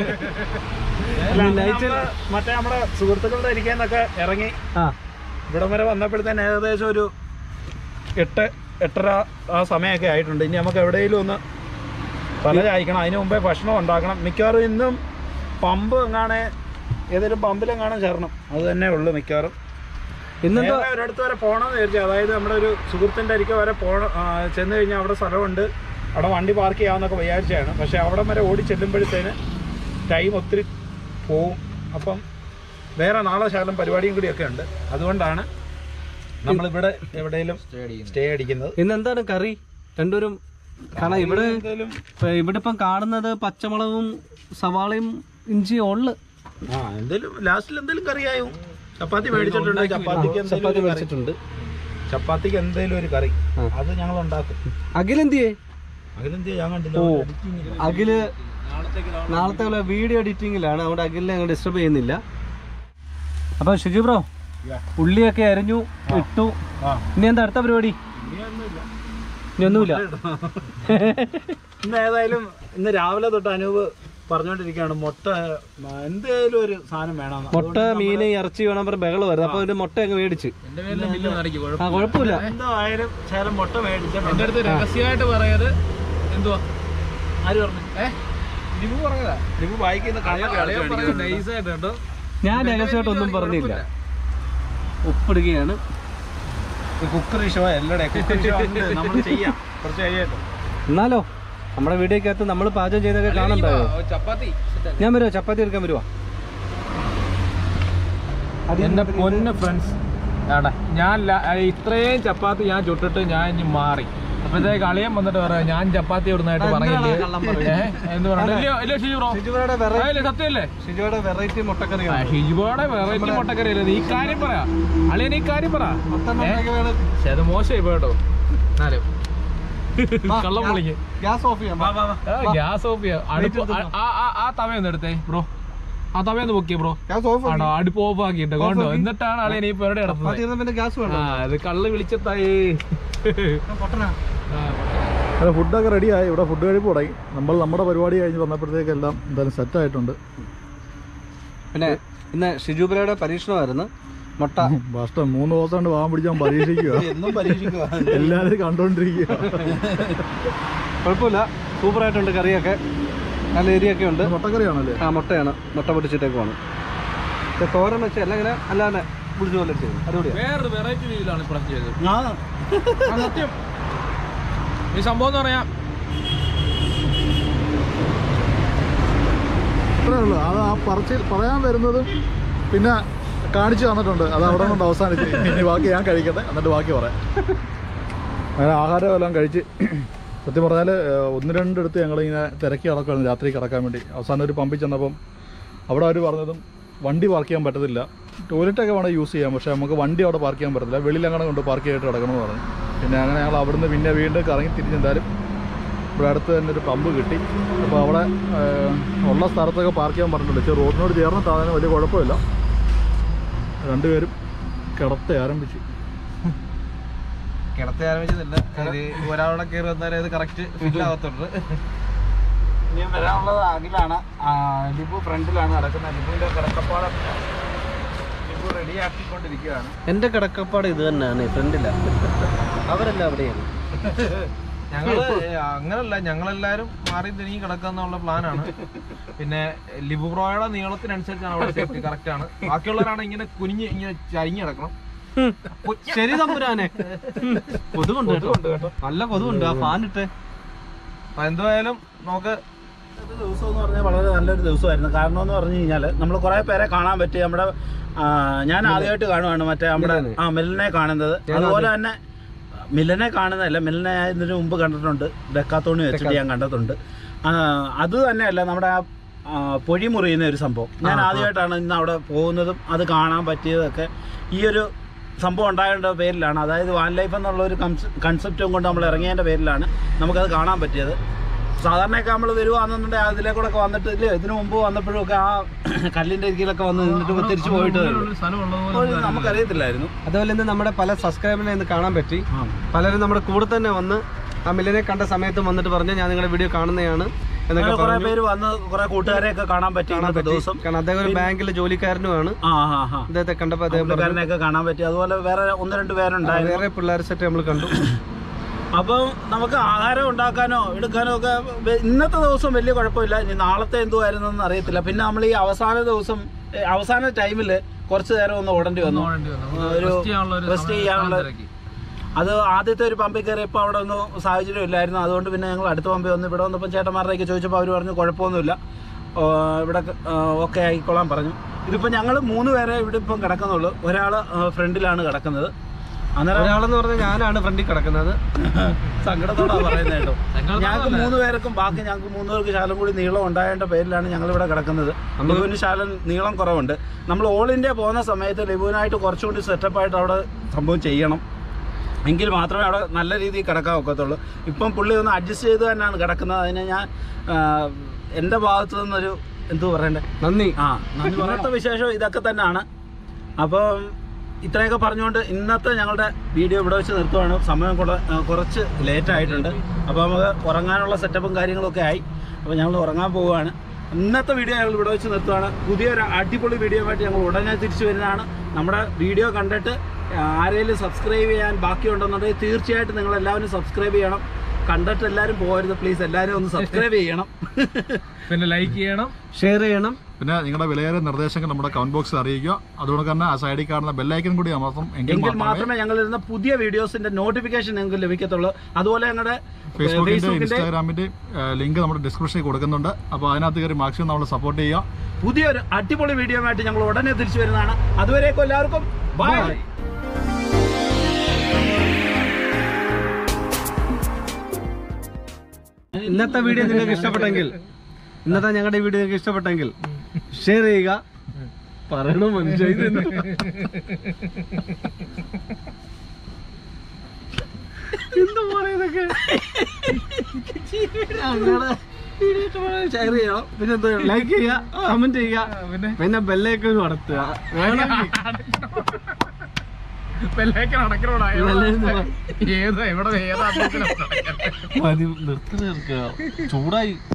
നൈറ്റ് മറ്റേ നമ്മുടെ സുഹൃത്തുക്കളുടെ ഇരിക്കാനൊക്കെ ഇറങ്ങി ആ ഇവിടം വരെ വന്നപ്പോഴത്തേന് ഏകദേശം ഒരു എട്ട് എട്ടര ആ സമയമൊക്കെ ആയിട്ടുണ്ട് ഇനി നമുക്ക് എവിടെയെങ്കിലും ഒന്ന് പല ചായക്കണം അതിന് മുമ്പേ ഭക്ഷണം ഉണ്ടാക്കണം മിക്കവാറും ഇന്നും പമ്പ് എങ്ങാണേ ഏതൊരു പമ്പിലെങ്ങാനും ചേരണം അത് തന്നെ ഉള്ളു മിക്കവാറും ഇന്നെന്തോ നേരെ ഒരിടത്ത് വരെ പോകണമെന്ന് വിചാരിച്ചു അതായത് നമ്മുടെ ഒരു സുഹൃത്തിൻ്റെ അരികെ വരെ പോകണം ചെന്ന് കഴിഞ്ഞാൽ അവിടെ സ്ഥലമുണ്ട് അവിടെ വണ്ടി പാർക്ക് ചെയ്യാമെന്നൊക്കെ വിചാരിച്ചതാണ് പക്ഷേ അവിടം വരെ ഓടി ചെല്ലുമ്പോഴത്തേന് ടൈം ഒത്തിരി പോവും അപ്പം വേറെ നാളെ ശകലം പരിപാടിയും കൂടിയൊക്കെ ഉണ്ട് അതുകൊണ്ടാണ് നമ്മളിവിടെ എവിടെയെങ്കിലും സ്റ്റേ അടിക്കുന്നത് ഇന്ന് എന്താണ് കറി രണ്ടുപേരും കാരണം ഇവിടെ എന്തേലും ഇപ്പൊ ഇവിടെ ഇപ്പം കാണുന്നത് പച്ചമുളകും സവാളയും ഇഞ്ചിയും ഉള്ളു ആ എന്തേലും ലാസ്റ്റിൽ എന്തേലും കറിയായും ചപ്പാത്തി മേടിച്ചിട്ടുണ്ട് ചപ്പാത്തിക്ക് എന്തേലും ചപ്പാത്തി ഒരു കറി. മേടിച്ചിട്ടുണ്ട് ചപ്പാത്തിക്ക് എന്തേലും ഒരു കറി ആ. അത് ഞങ്ങൾ ഉണ്ടാക്കും അഖിലെന്തിയേ അതിലെന്ത് ഞാൻ കണ്ടില്ല ഓ editing-ല്. അഖില് നാളത്തെ വീഡിയോ എഡിറ്റിങ്ങിലാണ് അതുകൊണ്ട് അഖിലിനെ അങ്ങ് ഡിസ്റ്റർബ് ചെയ്യുന്നില്ല അപ്പൊ ഷിജു ബ്രോ ഉള്ളിയൊക്കെ അരിഞ്ഞു ഇട്ടു ഇനി എന്താ അടുത്ത പരിപാടി ഇനി ഒന്നുമില്ല ഇന്ന് ഏതായാലും ഇന്ന് രാവിലെ തൊട്ട് അനൂപ് പറഞ്ഞോണ്ടിരിക്കുകയാണ് മുട്ട എന്തേലും ഒരു സാധനം വേണം മുട്ട മീന് ഇറച്ചി വേണം പറഞ്ഞ ബഹളം വരുന്നത് അപ്പൊ ഒരു മുട്ട അങ്ങ് മേടിച്ച് ആ കുഴപ്പമില്ല എന്തോ ആയാലും ശകലം മുട്ട മേടിച്ചിട്ടുണ്ട് എന്റെ അടുത്ത് രഹസ്യമായിട്ട് പറയാത് എന്തുവാ ആര് പറഞ്ഞു ഏ ലിബു പറഞ്ഞതാ ഇപ്പൊ വായിക്കുന്ന കള്ളൊക്കെ അളിയൻ അടിച്ചു പറഞ്ഞത് നൈസായിട്ട് കേട്ടോ ഞാൻ രഹസ്യമായിട്ട് ഒന്നും പറഞ്ഞില്ല ഉപ്പിടുകയാണ് കുക്കർ ഷോ അല്ലടെ കുക്കർ ഷോ നമ്മൾ ചെയ്യാം കുറച്ച് കഴിയട്ടെ എന്നാലോ നമ്മുടെ വീഡിയോക്കകത്ത് നമ്മൾ പാചകം ചെയ്തൊക്കെ കാണണ്ടായോ ചപ്പാത്തി ഞാൻ വരുമോ ചപ്പാത്തി എടുക്കാൻ വരുവാ എന്റെ പൊന്ന് ഫ്രണ്ട്സ് ആടെ ഞാൻ ല- ഇത്രയും ചപ്പാത്തി ഞാൻ ചുട്ടിട്ട് ഞാൻ ഇനി മാറി അപ്പോഴത്തേക്ക് അളിയൻ വന്നിട്ട് പറയാം ഞാൻ ചപ്പാത്തി ഇടുന്നതായിട്ട് പറഞ്ഞില്ലേ ഏഹ് എന്ന് പറഞ്ഞു ഇല്ലയോ ഇല്ലയോ ഷിജു ബ്രോ ഷിജുബയുടെ വെറൈറ്റി അതല്ലേ സത്യമല്ലേ ഷിജുബയുടെ വെറൈറ്റി ആ, മുട്ടക്കറിയാണ് ഷിജുബോടെ വെറൈറ്റി മുട്ടക്കറി അല്ലേ ഈ കാര്യം പറ അളിയൻ ഈ കാര്യം പറ ഏ? പക്ഷെ അത് മോശമായി പോയി കേട്ടോ എന്നാലും കള്ളം വിളിക്ക് ഗ്യാസ് ഓഫ് ചെയ്യാം ഗ്യാസ് ഓഫ് ചെയ്യാം അടുപ്പ് ആ- ആ- ആ- ആ തവയൊന്ന് എടുത്തേ ബ്രോ ആ തവയൊന്ന് പൊക്കിയേ ബ്രോ ഗ്യാസ് ഓഫ് ആണോ അടുപ്പ് ഓഫ് ആക്കിയിട്ട് കൊണ്ടോ എന്നിട്ടാണ് അളിയൻ ഈ പരിപാടി നടത്തുന്നത് തീർന്ന പിന്നെ ഗ്യാസ് ആ വേണം അത് കള്ള് വിളിച്ചത്തായി പൊട്ടനാ അല്ല ഫുഡൊക്കെ റെഡിയായി ഇവിടെ ഫുഡ് കഴിപ്പ് തുടങ്ങി നമ്മൾ നമ്മുടെ പരിപാടി കഴിഞ്ഞ് വന്നപ്പോഴത്തേക്ക് എല്ലാം എന്തായാലും സെറ്റായിട്ടുണ്ട് പിന്നെ ഇന്ന് ഷിജുബിലയുടെ പരീക്ഷണമായിരുന്നു മുട്ട ഭക്ഷണം മൂന്ന് ദിവസം കൊണ്ട് വാൻ പിടിച്ചാൽ പരീക്ഷിക്കുക എന്നും പരീക്ഷിക്കുക എല്ലാവരും കണ്ടുകൊണ്ടിരിക്കുക കുഴപ്പമില്ല സൂപ്പറായിട്ടുണ്ട് കറിയൊക്കെ നല്ല എരിയൊക്കെ ഉണ്ട് മുട്ടക്കറിയാണല്ലേ ആ മുട്ടയാണ് മുട്ട പൊട്ടിച്ചിട്ടേക്കുവാണ് പക്ഷെ തോരൻ വെച്ച് എല്ലാം ഇങ്ങനെ അല്ലാതെ പിടിച്ചു പോലെ ചെയ്തു അടിപൊളിയാണ് വേറൊരു വെറൈറ്റി രീതിയിലാണ് ഇപ്രാവശ്യം ചെയ്തത് ആ ആ, സത്യം ഈ സംഭവം എന്ന് പറയാം അത്രേ ഉള്ളൂ അത് ആ പറച്ചിൽ പറയാൻ വരുന്നതും പിന്നെ കാണിച്ചു തന്നിട്ടുണ്ട് അത് അവിടെ കൊണ്ട് അവസാനിച്ച് ഇനി ബാക്കി ഞാൻ കഴിക്കട്ടെ എന്നിട്ട് ബാക്കി പറയാം അങ്ങനെ ആഹാരം എല്ലാം കഴിച്ച് സത്യം പറഞ്ഞാൽ ഒന്ന് രണ്ടിടത്ത് ഞങ്ങളിങ്ങനെ തിരക്കി കിടക്കുകയാണ് രാത്രി കിടക്കാൻ വേണ്ടി അവസാനം ഒരു പമ്പിൽ ചെന്നപ്പം അവിടെ അവർ പറഞ്ഞതും വണ്ടി പാർക്ക് ചെയ്യാൻ പറ്റത്തില്ല ടോയ്ലറ്റൊക്കെ വേണമെങ്കിൽ യൂസ് ചെയ്യാം പക്ഷേ നമുക്ക് വണ്ടി അവിടെ പാർക്ക് ചെയ്യാൻ പറ്റത്തില്ല വെളിയിൽ അങ്ങനെ കൊണ്ട് പാർക്ക് ചെയ്തിട്ട് കിടക്കണമെന്ന് പറഞ്ഞു പിന്നെ അങ്ങനെ ഞങ്ങൾ അവിടുന്ന് പിന്നെ വീണ്ടും കറങ്ങി തിരിഞ്ഞെന്തായാലും ഇവിടെ അടുത്ത് തന്നെ ഒരു പമ്പ് കിട്ടി അപ്പോൾ അവിടെ ഏഹ്, ഉള്ള സ്ഥലത്തൊക്കെ പാർക്ക് ചെയ്യാൻ പറഞ്ഞിട്ടുണ്ട് പക്ഷേ റോഡിനോട് ചേർന്നിട്ടാണ് വലിയ കുഴപ്പമില്ല രണ്ടുപേരും കിടത്ത ആരംഭിച്ചു കിടത്തി ആരംഭിച്ചതില്ല ഒരാളോടെ കയറി വന്നാലേ അത് കറക്റ്റ് ഫിൽ ആവത്തുള്ളൂ ഇനിയും വരാനുള്ളത് അഖിലാണ് ആ, ലിബു ഫ്രണ്ടിലാണ് നടക്കുന്നത് ലിബുവിന്റെ കിടക്കപ്പാടം ലിബു റെഡിയാക്കിക്കൊണ്ടിരിക്കുകയാണ് എൻ്റെ കിടക്കപ്പാട് ഇത് തന്നെയാണ് ഫ്രണ്ടില്ല അവരെല്ലാം അവിടെയാണ് ഞങ്ങള് അങ്ങനല്ല ഞങ്ങളെല്ലാരും മാറി തിരിഞ്ഞ് കിടക്കാന്നുള്ള പ്ലാനാണ് പിന്നെ ലിബുബ്രോയുടെ നീളത്തിനനുസരിച്ചാണ് അവിടെ സേഫ്റ്റി കറക്റ്റ് ആണ് ബാക്കിയുള്ളവരാണ് ഇങ്ങനെ കുനിഞ്ഞ് ഇങ്ങനെ ചരിഞ്ഞ് കിടക്കണം ശരി തമ്പുരാനെ കൊതുകുണ്ട് കേട്ടോ നല്ല കൊതുകുണ്ട് ആ ഫാൻ ഇട്ടേ അപ്പൊ എന്തായാലും നമുക്ക് ഇന്നത്തെ ദിവസം എന്ന് പറഞ്ഞാൽ വളരെ നല്ലൊരു ദിവസമായിരുന്നു കാരണം എന്ന് പറഞ്ഞു കഴിഞ്ഞാൽ നമ്മൾ കുറേ പേരെ കാണാൻ പറ്റി നമ്മുടെ ആ, ഞാൻ ആദ്യമായിട്ട് കാണുവാണ് മറ്റേ നമ്മുടെ മിലനെ. ആ മിലനെ കാണുന്നത് അതുപോലെ തന്നെ മിലനെ കാണുന്നതല്ല മിലനെ ഇതിനു മുമ്പ് കണ്ടിട്ടുണ്ട് ഡെക്കാത്തോണി വെച്ചിട്ട് ഞാൻ കണ്ടിട്ടുണ്ട് ആ, അത് തന്നെയല്ല നമ്മുടെ ആ ആ, പൊഴി മുറിയുന്ന ഒരു സംഭവം ഞാൻ ആദ്യമായിട്ടാണ് ഇന്ന് അവിടെ പോകുന്നതും അത് കാണാൻ പറ്റിയതൊക്കെ ഈ ഒരു സംഭവം ഉണ്ടായതിൻ്റെ പേരിലാണ് അതായത് വാൻ ലൈഫ് എന്നുള്ള ഒരു കൺസെപ്റ്റും കൊണ്ട് നമ്മൾ ഇറങ്ങിയതിൻ്റെ പേരിലാണ് നമുക്കത് കാണാൻ പറ്റിയത് സാധാരണയൊക്കെ നമ്മൾ വരുവാണെന്നുണ്ടെങ്കിൽ അതിലേക്കൂടെ ഒക്കെ വന്നിട്ട് ഇല്ലേ ഇതിനു മുമ്പ് വന്നപ്പോഴും ഒക്കെ ആ കല്ലിൻ്റെ ഇരിക്കലൊക്കെ വന്ന് നിന്നിട്ട് തിരിച്ചു പോയിട്ട് ഒരു നമുക്കറിയത്തില്ലായിരുന്നു അതുപോലെ ഇന്ന് നമ്മുടെ പല സബ്സ്ക്രൈബറിനെ ഇന്ന് കാണാൻ പറ്റി ആ. പലരും നമ്മുടെ കൂടെ തന്നെ വന്ന് ആ മില്ലിനെ കണ്ട സമയത്ത് വന്നിട്ട് പറഞ്ഞു ഞാൻ നിങ്ങളുടെ വീഡിയോ കാണുന്നതാണ് എന്നൊക്കെ അങ്ങനെ കുറെ പറഞ്ഞു പേര് വന്ന് കുറെ കൂട്ടുകാരെയൊക്കെ കാണാൻ പറ്റി കാണാൻ ഇന്നത്തെ പറ്റി ദിവസം കാരണം അദ്ദേഹം ഒരു ബാങ്കിലെ ജോലിക്കാരനുമാണ് ആ ആ ആ അദ്ദേഹത്തെ കണ്ടപ്പോൾ അദ്ദേഹം പറഞ്ഞു പുള്ളിക്കാരനെയൊക്കെ കാണാൻ പറ്റി അതുപോലെ വേറെ ഒന്ന് രണ്ട് പേരുണ്ടായിരുന്നു വേറെ പിള്ളേർ സെറ്റ് നമ്മൾ കണ്ടു അപ്പം നമുക്ക് ആഹാരം ഉണ്ടാക്കാനോ എടുക്കാനോ ഒക്കെ വെ- ഇന്നത്തെ ദിവസം വലിയ കുഴപ്പമില്ല ഇനി നാളത്തെ എന്തുവായിരുന്നു എന്ന് അറിയത്തില്ല പിന്നെ നമ്മൾ ഈ അവസാന ദിവസം ഏ, അവസാന ടൈമിൽ കുറച്ച് നേരം ഒന്ന് ഓടേണ്ടി വന്നു ഒരു റെസ്റ്റ് ചെയ്യാനുള്ള അത് ആദ്യത്തെ ഒരു പമ്പിൽ കയറിയപ്പോൾ അവിടെ ഒന്നും സാഹചര്യം ഇല്ലായിരുന്നു അതുകൊണ്ട് പിന്നെ ഞങ്ങൾ അടുത്ത പമ്പിൽ വന്ന് ഇവിടെ വന്നപ്പോൾ ചേട്ടന്മാരുടെയൊക്കെ ചോദിച്ചപ്പോൾ അവർ പറഞ്ഞു കുഴപ്പമൊന്നുമില്ല ഓ, ഇവിടെ ഓക്കെ ആയിക്കോളാൻ പറഞ്ഞു ഇതിപ്പോൾ ഞങ്ങൾ മൂന്ന് പേരെ ഇവിടെ ഇപ്പം കിടക്കുന്നുള്ളൂ ഒരാൾ ഫ്രണ്ടിലാണ് കിടക്കുന്നത് അന്നേരം ഒരാളെന്ന് പറഞ്ഞാൽ ഞാനാണ് ഫ്രണ്ടിൽ കിടക്കുന്നത് സങ്കടത്തോടാ പറയുന്നത് കേട്ടോ ഞങ്ങൾക്ക് മൂന്ന് പേർക്കും ബാക്കി ഞങ്ങൾക്ക് മൂന്ന് പേർക്ക് ശാലം കൂടി നീളം ഉണ്ടായതിന്റെ പേരിലാണ് ഞങ്ങൾ ഇവിടെ കിടക്കുന്നത് ലിബുവിന് ശാലം നീളം കുറവുണ്ട് നമ്മൾ ഓൾ ഇന്ത്യ പോകുന്ന സമയത്ത് ലിബുവിനായിട്ട് കുറച്ചുകൂടി സെറ്റപ്പ് ആയിട്ട് അവിടെ സംഭവം ചെയ്യണം എങ്കിൽ മാത്രമേ അവിടെ നല്ല രീതിയിൽ കിടക്കാൻ ഒക്കത്തുള്ളൂ ഇപ്പം പുള്ളി ഒന്ന് അഡ്ജസ്റ്റ് ചെയ്ത് തന്നെയാണ് കിടക്കുന്നത് അതിന് ഞാൻ ആ, എൻ്റെ ഭാഗത്തു നിന്നൊരു എന്തു പറയണ്ടേ നന്ദി ആ ഇന്നത്തെ വിശേഷം ഇതൊക്കെ തന്നെയാണ് അപ്പം ഇത്രയൊക്കെ പറഞ്ഞുകൊണ്ട് ഇന്നത്തെ ഞങ്ങളുടെ വീഡിയോ ഇവിടെ വെച്ച് നിർത്തുവാണ് സമയം കൂടെ ആ, കുറച്ച് ലേറ്റ് ആയിട്ടുണ്ട് അപ്പോൾ നമുക്ക് ഉറങ്ങാനുള്ള സെറ്റപ്പും കാര്യങ്ങളൊക്കെ ആയി അപ്പോൾ ഞങ്ങൾ ഉറങ്ങാൻ പോവുകയാണ് ഇന്നത്തെ വീഡിയോ ഞങ്ങൾ ഇവിടെ വെച്ച് നിർത്തുവാണ് പുതിയൊരു അടിപൊളി വീഡിയോ ആയിട്ട് ഞങ്ങൾ ഉടനെ തിരിച്ചു വരുന്നതാണ് നമ്മുടെ വീഡിയോ കണ്ടിട്ട് ആരെങ്കിലും സബ്സ്ക്രൈബ് ചെയ്യാൻ ബാക്കിയുണ്ടെന്നുണ്ടെങ്കിൽ തീർച്ചയായിട്ടും നിങ്ങൾ എല്ലാവരും സബ്സ്ക്രൈബ് ചെയ്യണം കണ്ടിട്ട് എല്ലാവരും പോകരുത് പ്ലീസ് എല്ലാവരും ഒന്ന് സബ്സ്ക്രൈബ് ചെയ്യണം പിന്നെ ലൈക്ക് ചെയ്യണം ഷെയർ ചെയ്യണം പിന്നെ നിങ്ങളുടെ വിലയേറിയ നിർദ്ദേശങ്ങൾ നമ്മുടെ കമന്റ് ബോക്സിൽ അറിയിക്കുക അതുകൊണ്ട് തന്നെ ആ സൈഡിൽ കാണുന്ന ബെല്ലൈക്കൻ കൂടി അമർത്തും എങ്കിൽ എങ്കിൽ മാത്രമേ മാത്രമേ ഞങ്ങൾ ഇരുന്ന പുതിയ വീഡിയോസിന്റെ നോട്ടിഫിക്കേഷൻ നിങ്ങൾക്ക് ലഭിക്കത്തുള്ളൂ അതുപോലെ ഞങ്ങളുടെ ഫേസ്ബുക്കിന്റെ ഫേസ്ബുക്കിന്റെ ഇൻസ്റ്റാഗ്രാമിന്റെ ലിങ്ക് നമ്മുടെ ഡിസ്ക്രിപ്ഷനിൽ കൊടുക്കുന്നുണ്ട് അപ്പോൾ അതിനകത്ത് കയറി മാക്സിമം നമ്മൾ സപ്പോർട്ട് ചെയ്യുക പുതിയൊരു അടിപൊളി വീഡിയോ ആയിട്ട് ഞങ്ങൾ ഉടനെ തിരിച്ചു വരുന്നതാണ് അതുവരേക്കും എല്ലാവർക്കും ബൈ ഇന്നത്തെ വീഡിയോ നിങ്ങൾക്ക് ഇഷ്ടപ്പെട്ടെങ്കിൽ ഇന്നത്തെ ഞങ്ങളുടെ വീഡിയോ നിങ്ങൾക്ക് ഇഷ്ടപ്പെട്ടെങ്കിൽ ഷെയർ ചെയ്യുക പറയണോ മനുഷ്യ ഇത് എന്ത്? എന്താ പറയുന്നൊക്കെ ഞങ്ങളുടെ വീഡിയോ ഇഷ്ടപ്പെട്ടാൽ ഷെയർ ചെയ്യണം പിന്നെ എന്താ ലൈക്ക് ചെയ്യുക കമന്റ് ചെയ്യുക പിന്നെ ബെല്ലേക്ക് നടത്തുക വേണമെങ്കിൽ പെല്ലേക്ക് നടക്കണോടാ ബെല്ലേക്ക് ഏതാ എവിടെ ഏതാ മതി നിർത്തി നിർത്തുക ചൂടായി